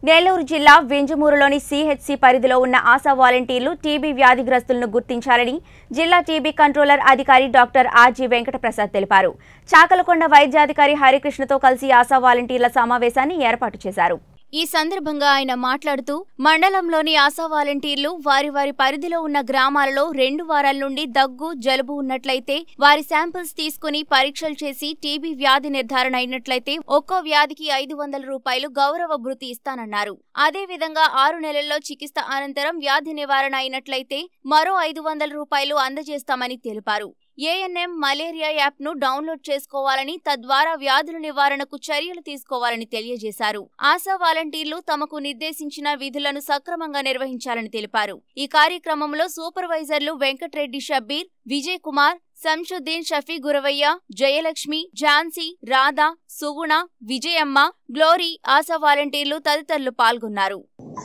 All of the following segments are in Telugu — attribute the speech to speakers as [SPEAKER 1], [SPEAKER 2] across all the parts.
[SPEAKER 1] నెల్లూరు జిల్లా వెంజమూరులోని సిహెచ్సి పరిధిలో ఉన్న ఆశా వాలంటీర్లు టీబీ వ్యాధిగ్రస్తులను గుర్తించాలని జిల్లా టీబీ కంట్రోలర్ అధికారి డాక్టర్ ఆర్జీ వెంకటప్రసాద్ తెలిపారు చాకలకొండ వైద్యాధికారి హరికృష్ణతో కలిసి ఆశా వాలంటీర్ల సమావేశాన్ని ఏర్పాటు చేశారు ఈ సందర్భంగా ఆయన మాట్లాడుతూ మండలంలోని ఆశా వాలంటీర్లు వారి వారి పరిధిలో ఉన్న గ్రామాలలో రెండు వారాల నుండి దగ్గు జలుబు ఉన్నట్లయితే వారి శాంపిల్స్ తీసుకుని పరీక్షలు చేసి టీబీ వ్యాధి నిర్ధారణ అయినట్లయితే ఒక్కో వ్యాధికి ఐదు వందల రూపాయలు గౌరవ భృతి ఇస్తానన్నారు అదే విధంగా ఆరు నెలల్లో చికిత్స అనంతరం వ్యాధి నివారణ అయినట్లయితే మరో ఐదు వందల రూపాయలు అందజేస్తామని తెలిపారు ఏఎన్ఎం మలేరియా యాప్ను డౌన్లోడ్ చేసుకోవాలని తద్వారా వ్యాధుల నివారణకు చర్యలు తీసుకోవాలని తెలియజేశారు ఆశా వాలంటీర్లు తమకు నిర్దేశించిన విధులను సక్రమంగా నిర్వహించాలని తెలిపారు ఈ కార్యక్రమంలో సూపర్వైజర్లు వెంకట్రెడ్డి షబ్బీర్ విజయ్ కుమార్ సంషుద్దీన్ షఫీ గురవయ్య జయలక్ష్మి ఝాన్సీ రాధా సుగుణ విజయమ్మ గ్లోరీ ఆశా వాలంటీర్లు తదితరులు పాల్గొన్నారు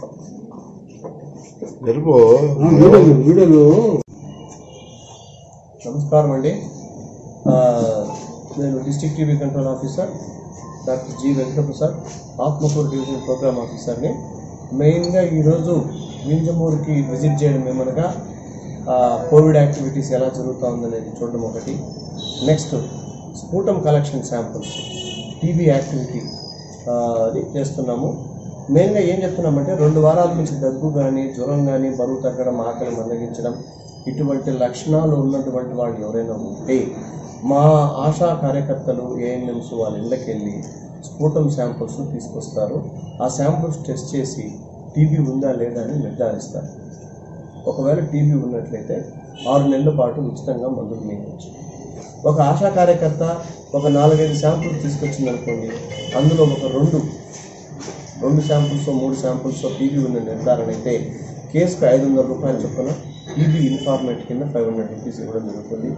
[SPEAKER 2] జరుపు
[SPEAKER 3] వీడియోలు వీడియోలు
[SPEAKER 4] నమస్కారం అండి ఆ, నేను district TV control officer doctor G Venkataprasad Atmakur division program ఆఫీసర్ని మెయిన్గా ఈరోజు వింజమూరుకి విజిట్ చేయడం ఏమనగా ఆ, కోవిడ్ యాక్టివిటీస్ ఎలా జరుగుతూ ఉందనేది చూడడం ఒకటి next sputum collection samples TB activity ఆ, అది చేస్తున్నాము మెయిన్గా ఏం చెప్తున్నామంటే రెండు వారాల నుంచి దగ్గు కానీ జ్వరం కానీ బరువు తగ్గడం ఆకలి మందగించడం ఇటువంటి లక్షణాలు ఉన్నటువంటి వాళ్ళు ఎవరైనా ఉంటే మా ఆశా కార్యకర్తలు ఏఎన్ఎంస్ వాళ్ళ ఇళ్ళకి వెళ్ళి స్ఫూటం శాంపుల్స్ తీసుకొస్తారు ఆ శాంపుల్స్ టెస్ట్ చేసి టీబీ ఉందా లేదా అని నిర్ధారిస్తారు ఒకవేళ టీబీ ఉన్నట్లయితే ఆరు నెలల పాటు ఉచితంగా మందులు వేయవచ్చు ఒక ఆశా కార్యకర్త ఒక నాలుగైదు శాంపుల్స్ తీసుకొచ్చింది అనుకోండి అందులో ఒక రెండు రెండు శాంపుల్స్ మూడు శాంపుల్స్ టీబీ ఉన్న నిర్ధారణ అయితే కేసుకు ఐదు వందల రూపాయలు చొప్పున టీబీ ఇన్ఫార్మేట్ కింద ఫైవ్ హండ్రెడ్ రూపీస్ ఇవ్వడం జరుగుతుంది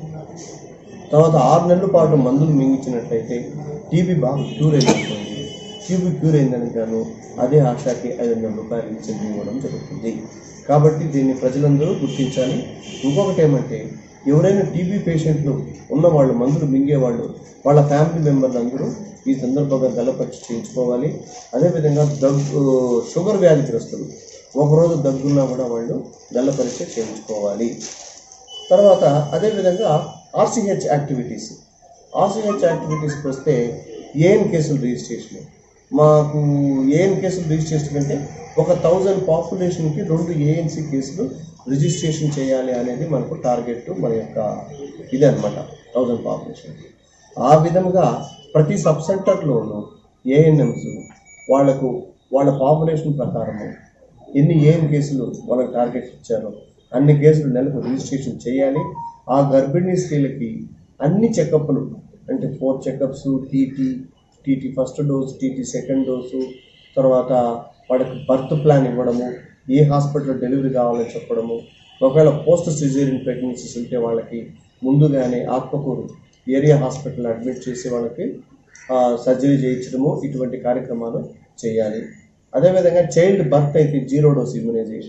[SPEAKER 4] తర్వాత ఆరు నెలల పాటు మందులు మింగించినట్లయితే టీబీ బాగా క్యూర్ అయిందనుకోండి టీబీ క్యూర్ అయిందని గాను అదే ఆశాకి ఐదు వందల రూపాయలు ఇన్సెంటివ్ ఇవ్వడం జరుగుతుంది కాబట్టి దీన్ని ప్రజలందరూ గుర్తించాలి ఇంకొకటి ఏమంటే ఎవరైనా టీబీ పేషెంట్లు ఉన్నవాళ్ళు మందులు మింగేవాళ్ళు వాళ్ళ ఫ్యామిలీ మెంబర్లు అందరూ ఈ సందర్భంగా గలపరిచి చేయించుకోవాలి అదేవిధంగా దగ్గు షుగర్ వ్యాధిగ్రస్తులు ఒకరోజు దగ్గున్నా కూడా వాళ్ళు గల్ల పరీక్ష చేయించుకోవాలి తర్వాత అదేవిధంగా ఆర్సీహెచ్ యాక్టివిటీస్ ఆర్సీహెచ్ యాక్టివిటీస్కి వస్తే ఏఎన్ కేసులు రిజిస్ట్రేషన్ మాకు ఏఎన్ కేసులు రిజిస్ట్రేషన్ అంటే ఒక థౌజండ్ పాపులేషన్కి రెండు ఏఎన్సీ కేసులు రిజిస్ట్రేషన్ చేయాలి అనేది మనకు టార్గెట్ మన యొక్క ఇది అనమాట థౌజండ్ పాపులేషన్ ఆ విధంగా ప్రతి సబ్ సెంటర్లోనూ ఏఎన్ఎంస్ వాళ్లకు వాళ్ళ పాపులేషన్ ప్రకారము ఎన్ని ఏం కేసులు వాళ్ళకి టార్గెట్ ఇచ్చారో అన్ని కేసులు నెలకు రిజిస్ట్రేషన్ చేయాలి ఆ గర్భిణీ స్త్రీలకి అన్ని చెకప్లు అంటే four checkups TT TT first dose TT second dose తర్వాత వాళ్ళకి బర్త్ ప్లాన్ ఇవ్వడము ఏ హాస్పిటల్లో డెలివరీ కావాలని చెప్పడము ఒకవేళ పోస్ట్ సిజేరియన్ ప్రెగ్నెన్సీస్ ఉంటే వాళ్ళకి ముందుగానే ఆత్మకూరు ఏరియా హాస్పిటల్ అడ్మిట్ చేసి వాళ్ళకి సర్జరీ చేయించడము ఇటువంటి కార్యక్రమాలు చేయాలి అదేవిధంగా చైల్డ్ బర్త్ అయితే జీరో డోస్ ఇమ్యునైజేషన్